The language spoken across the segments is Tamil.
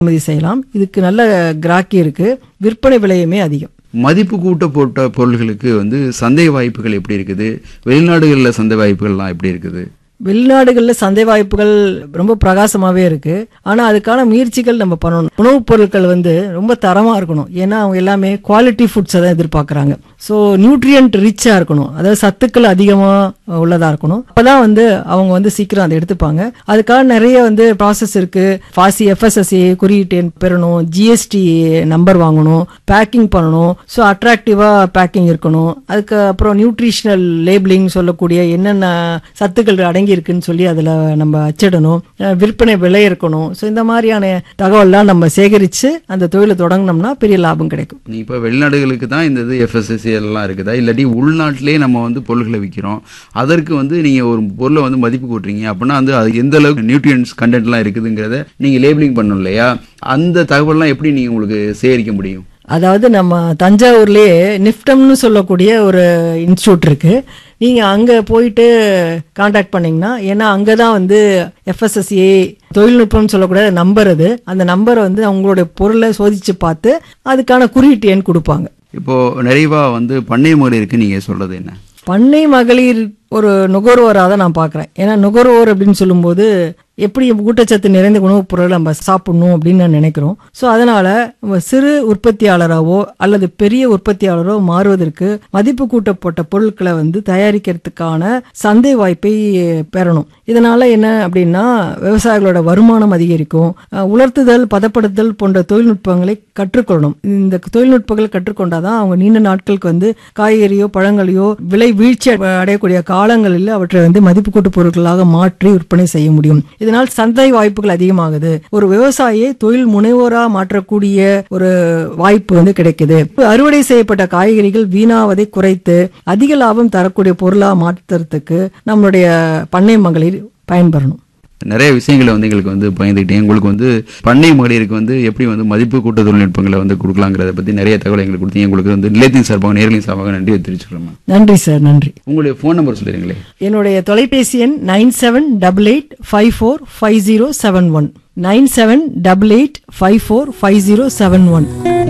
உறுதி செய்யலாம் இதுக்கு நல்ல கிராக்கி இருக்கு விற்பனை விலையுமே அதிகம் மதிப்பு கூட்ட போட்ட பொருள்களுக்கு வந்து சந்தை வாய்ப்புகள் எப்படி இருக்குது வெளிநாடுகளில் சந்தை வாய்ப்புகள்லாம் எப்படி இருக்குது வெளிநாடுகளில் சந்தை வாய்ப்புகள் ரொம்ப பிரகாசமாகவே இருக்கு ஆனால் அதுக்கான முயற்சிகள் நம்ம பண்ணணும் உணவுப் பொருட்கள் வந்து ரொம்ப தரமாக இருக்கணும் ஏன்னா அவங்க எல்லாமே குவாலிட்டி ஃபுட்ஸை தான் எதிர்பார்க்குறாங்க ஸோ நியூட்ரியன்ட் ரிச்சாக இருக்கணும் அதாவது சத்துக்கள் அதிகமாக உள்ளதாக இருக்கணும் அப்பதான் வந்து அவங்க வந்து சீக்கிரம் அதை எடுத்துப்பாங்க அதுக்காக நிறைய வந்து ப்ராசஸ் இருக்கு ஃபாசி எஃப்எஸ்எஸ்ஏ குறியீட்டு எண் பெறணும் ஜிஎஸ்டி நம்பர் வாங்கணும் பேக்கிங் பண்ணணும் ஸோ அட்ராக்டிவாக பேக்கிங் இருக்கணும் அதுக்கு அப்புறம் நியூட்ரிஷனல் லேபிளிங் சொல்லக்கூடிய என்னென்ன சத்துக்கள் அடங்கி இருக்குன்னு சொல்லி அதில் நம்ம அச்சிடணும் அஹ் விற்பனை விலை இருக்கணும் ஸோ இந்த மாதிரியான தகவல்லாம் நம்ம சேகரித்து அந்த தொழிலை தொடங்கினோம்னா பெரிய லாபம் கிடைக்கும் நீ இப்போ வெளிநாடுகளுக்கு தான் இந்த இது எஃப்எஸ்எஸ்சி எல்லாம் இருக்குதா இல்லாட்டி உள்நாட்டிலே நம்ம வந்து பொருள்களை விற்கிறோம் அதற்கு வந்து நீங்கள் ஒரு பொருளை வந்து மதிப்பு கூட்டுறீங்க அப்படின்னா வந்து அது எந்த அளவுக்கு நியூட்ரியன்ஸ் கண்டென்ட்லாம் இருக்குதுங்கிறத நீங்கள் லேபிளிங் பண்ணணும் இல்லையா அந்த தகவல்லாம் எப்படி நீங்கள் உங்களுக்கு சேகரிக்க முடியும் அதாவது நம்ம தஞ்சாவூர்லேயே நிஃப்டம்னு சொல்லக்கூடிய ஒரு இன்ஸ்டியூட் இருக்கு நீங்கள் அங்கே போயிட்டு காண்டாக்ட் பண்ணீங்கன்னா ஏன்னா அங்கே தான் வந்து எஃப்எஸ்எஸ்ஏ தொழில்நுட்பம்னு சொல்லக்கூடிய நம்பர் அது அந்த நம்பரை வந்து அவங்களுடைய பொருளை சோதிச்சு பார்த்து அதுக்கான குறியீட்டு எண் கொடுப்பாங்க இப்போ நிறைவா வந்து பண்ணை மகளிருக்கு நீங்கள் சொல்றது என்ன பண்ணை மகளிர் ஒரு நுகர்வோராக தான் நான் பார்க்குறேன் ஏன்னா நுகர்வோர் அப்படின்னு சொல்லும்போது எப்படி ஊட்டச்சத்து நிறைந்த உணவுப் பொருளை நம்ம சாப்பிடணும் அப்படின்னு நான் நினைக்கிறோம் ஸோ அதனால நம்ம சிறு உற்பத்தியாளராகவோ அல்லது பெரிய உற்பத்தியாளரோ மாறுவதற்கு மதிப்பு கூட்டப்பட்ட பொருட்களை வந்து தயாரிக்கிறதுக்கான சந்தை வாய்ப்பை பெறணும் இதனால என்ன அப்படின்னா விவசாயிகளோட வருமானம் அதிகரிக்கும் அஹ், உலர்த்துதல் பதப்படுத்துதல் போன்ற தொழில்நுட்பங்களை கற்றுக்கொள்ளணும் இந்த தொழில்நுட்பங்களை கற்றுக்கொண்டாதான் அவங்க நீண்ட நாட்களுக்கு வந்து காய்கறியோ பழங்களையோ விலை வீழ்ச்சி அடை- அடையக்கூடிய காலங்களில் அவற்றை வந்து மதிப்பு கூட்டு பொருட்களாக மாற்றி விற்பனை செய்ய முடியும் இதனால் சந்தை வாய்ப்புகள் அதிகமாகுது ஒரு விவசாயியை தொழில் முனைவோரா மாற்றக்கூடிய ஒரு வாய்ப்பு வந்து கிடைக்குது அறுவடை செய்யப்பட்ட காய்கறிகள் வீணாவதை குறைத்து அதிக லாபம் தரக்கூடிய பொருளா மாற்றுறதுக்கு நம்மளுடைய பண்ணை மகளிர் பயன்பெறணும் நிறைய விஷயங்களை வந்து எங்களுக்கு வந்து பயந்துக்கிட்டேன் உங்களுக்கு வந்து பண்ணை மகளிருக்கு வந்து எப்படி வந்து மதிப்பு கூட்ட தொழில்நுட்பங்களை வந்து கொடுக்கலாங்கிறத பற்றி நிறைய தகவல் எங்களுக்கு கொடுத்தீங்க உங்களுக்கு வந்து நிலையத்தின் சார்பாக நேர்களின் சார்பாக நன்றி தெரிவிச்சுக்கிறோம் மேம். நன்றி சார் நன்றி உங்களுடைய ஃபோன் நம்பர் சொல்லிடுங்களே என்னுடைய தொலைபேசி எண் nine seven double eight five four five zero seven one nine seven double eight five four five zero seven one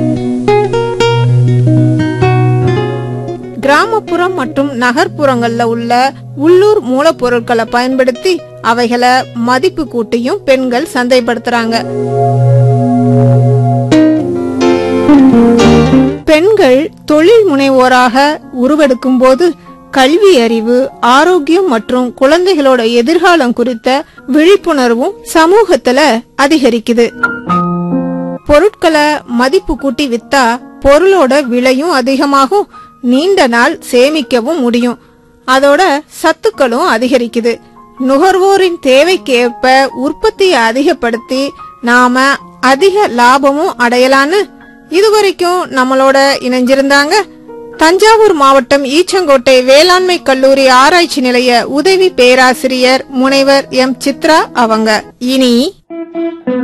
கிராமப்புறம் மற்றும் நகர்ப்புறங்கள்ல உள்ள உள்ளூர் மூலப்பொருட்களை பயன்படுத்தி அவைகளை மதிப்பு கூட்டியும் பெண்கள் சந்தைப்படுத்துறாங்க பெண்கள் தொழில் முனைவோராக உருவெடுக்கும் போது கல்வி அறிவு ஆரோக்கியம் மற்றும் குழந்தைகளோட எதிர்காலம் குறித்த விழிப்புணர்வும் சமூகத்துல அதிகரிக்குது பொருட்களை மதிப்பு கூட்டி வித்தா பொருளோட விலையும் அதிகமாகும் நீண்ட நாள் சேமிக்கவும் முடியும் அதோட சத்துக்களும் அதிகரிக்குது நுகர்வோரின் தேவைக்கு ஏற்ப உற்பத்தியை அதிகப்படுத்தி நாம அதிக லாபமும் அடையலான்னு இதுவரைக்கும் நம்மளோட இணைஞ்சிருந்தாங்க தஞ்சாவூர் மாவட்டம் ஈச்சங்கோட்டை வேளாண்மை கல்லூரி ஆராய்ச்சி நிலைய உதவி பேராசிரியர் முனைவர் எம் சித்ரா அவங்க இனி